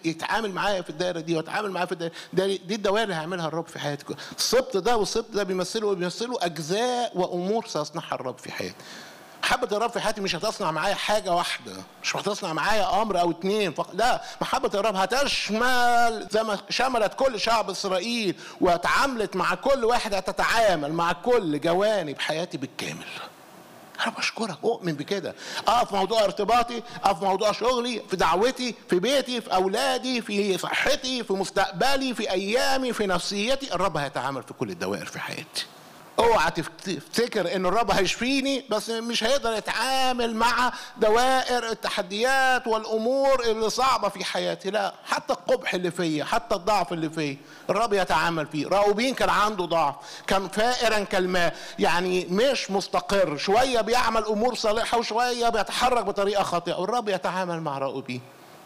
يتعامل معايا في الدائره دي ويتعامل معايا في الدائره دي, دي الدوائر اللي هيعملها الرب في حياتك السبط ده والسبط ده بيمثلوا بيمثلوا اجزاء وامور سيصنعها الرب في حياتي محبة الرب في حياتي مش هتصنع معايا حاجة واحدة مش هتصنع معايا أمر أو اتنين فقط لا محبة الرب هتشمل زي ما شملت كل شعب إسرائيل وتعاملت مع كل واحد هتتعامل مع كل جوانب حياتي بالكامل انا بشكرك اؤمن بكده اقف في موضوع ارتباطي اقف في موضوع شغلي في دعوتي في بيتي في اولادي في صحتي في مستقبلي في ايامي في نفسيتي الرب هيتعامل في كل الدوائر في حياتي اوعى تفتكر ان الرب هيشفيني بس مش هيقدر يتعامل مع دوائر التحديات والامور اللي صعبه في حياتي لا حتى القبح اللي فيا حتى الضعف اللي فيا الرب يتعامل فيه راؤوبين كان عنده ضعف كان فائرا كالماء يعني مش مستقر شويه بيعمل امور صالحه وشويه بيتحرك بطريقه خاطئه والرب يتعامل مع راؤوبين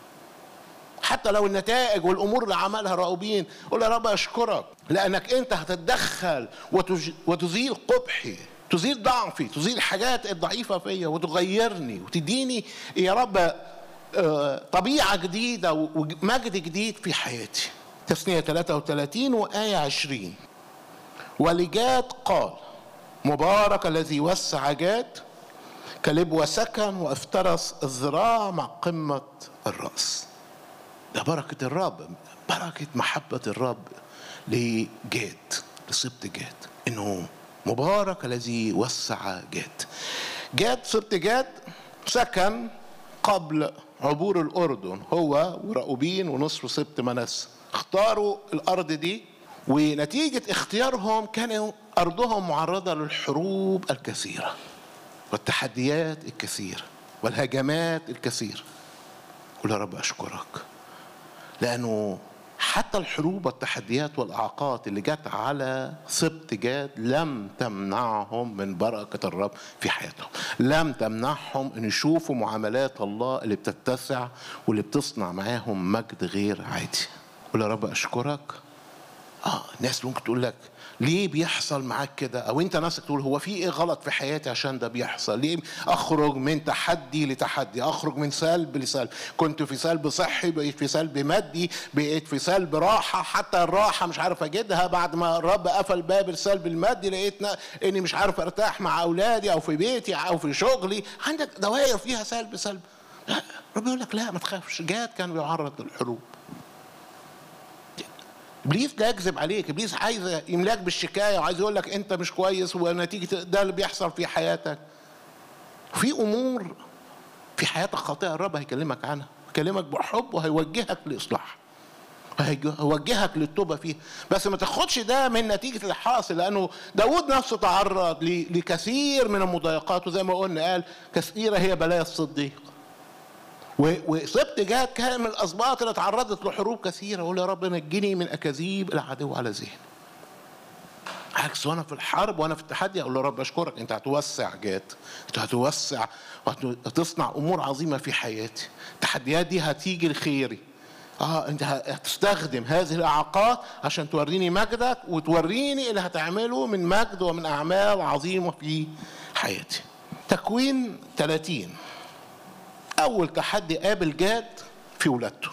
حتى لو النتائج والامور اللي عملها راؤوبين قول يا رب اشكرك لانك انت هتتدخل وتزيل قبحي تزيل ضعفي تزيل الحاجات الضعيفه فيا وتغيرني وتديني يا رب طبيعه جديده ومجد جديد في حياتي تثنيه 33 وايه 20 ولجاد قال مبارك الذي وسع جاد كلب وسكن وافترس الذراع مع قمه الراس ده بركة الرب بركة محبة الرب لجاد لسبط جاد انه مبارك الذي وسع جاد جاد سبط جاد سكن قبل عبور الأردن هو ورأوبين ونصف سبط منس اختاروا الأرض دي ونتيجة اختيارهم كانوا أرضهم معرضة للحروب الكثيرة والتحديات الكثيرة والهجمات الكثيرة قل يا رب أشكرك لانه حتى الحروب والتحديات والاعاقات اللي جت على سبط جاد لم تمنعهم من بركه الرب في حياتهم لم تمنعهم ان يشوفوا معاملات الله اللي بتتسع واللي بتصنع معاهم مجد غير عادي قول يا رب اشكرك اه ناس ممكن تقول لك ليه بيحصل معاك كده او انت نفسك تقول هو في ايه غلط في حياتي عشان ده بيحصل ليه اخرج من تحدي لتحدي اخرج من سلب لسلب كنت في سلب صحي بقيت في سلب مادي بقيت في سلب راحه حتى الراحه مش عارف اجدها بعد ما الرب قفل باب السلب المادي لقيت اني مش عارف ارتاح مع اولادي او في بيتي او في شغلي عندك دوائر فيها سلب سلب لا رب يقول لك لا ما تخافش جاد كان بيعرض للحروب ابليس لا يكذب عليك ابليس عايز يملاك بالشكايه وعايز يقول لك انت مش كويس ونتيجه ده اللي بيحصل في حياتك في امور في حياتك خاطئه الرب هيكلمك عنها هيكلمك بحب وهيوجهك لاصلاح هيوجهك للتوبه فيها بس ما تاخدش ده من نتيجه اللي حاصل لانه داود نفسه تعرض لكثير من المضايقات وزي ما قلنا قال كثيره هي بلايا الصديق وسبت جاد كان من الاسباط اللي تعرضت لحروب كثيره اقول يا رب نجني من اكاذيب العدو على ذهني عكس وانا في الحرب وانا في التحدي اقول له رب اشكرك انت هتوسع جاد انت هتوسع وهتصنع امور عظيمه في حياتي التحديات دي هتيجي لخيري اه انت هتستخدم هذه الاعاقات عشان توريني مجدك وتوريني اللي هتعمله من مجد ومن اعمال عظيمه في حياتي تكوين 30 اول تحدي قابل جاد في ولادته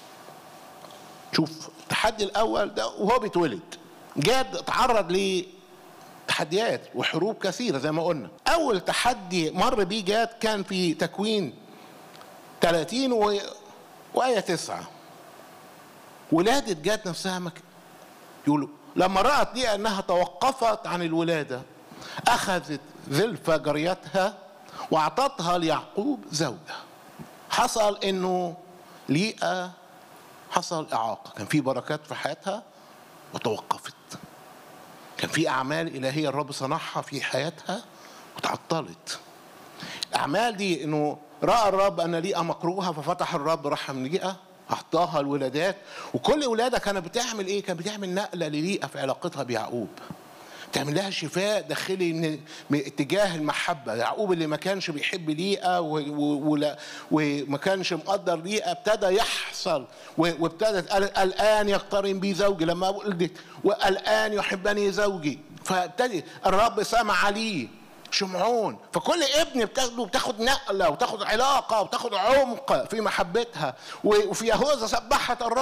شوف التحدي الاول ده وهو بيتولد جاد اتعرض لتحديات وحروب كثيره زي ما قلنا اول تحدي مر بيه جاد كان في تكوين 30 و... وآية 9 ولادة جاد نفسها مك... يقولوا لما رأت لي أنها توقفت عن الولادة أخذت زلفة جريتها وأعطتها ليعقوب زوجها حصل انه ليئة حصل إعاقة كان في بركات في حياتها وتوقفت كان في أعمال إلهية الرب صنعها في حياتها وتعطلت الأعمال دي إنه رأى الرب أن ليئة مكروهة ففتح الرب رحم ليئة أعطاها الولادات وكل ولادة كانت بتعمل إيه؟ كانت بتعمل نقلة لليئة في علاقتها بيعقوب تعمل لها شفاء داخلي من, من اتجاه المحبة يعقوب اللي ما كانش بيحب ليئة ولا وما كانش مقدر ليئة ابتدى يحصل وابتدت الآن يقترن بي زوجي لما ولدت والآن يحبني زوجي فابتدي الرب سمع ليه شمعون فكل ابن بتاخده بتاخد نقله وتاخد علاقه وتاخد عمق في محبتها وفي يهوذا سبحت الرب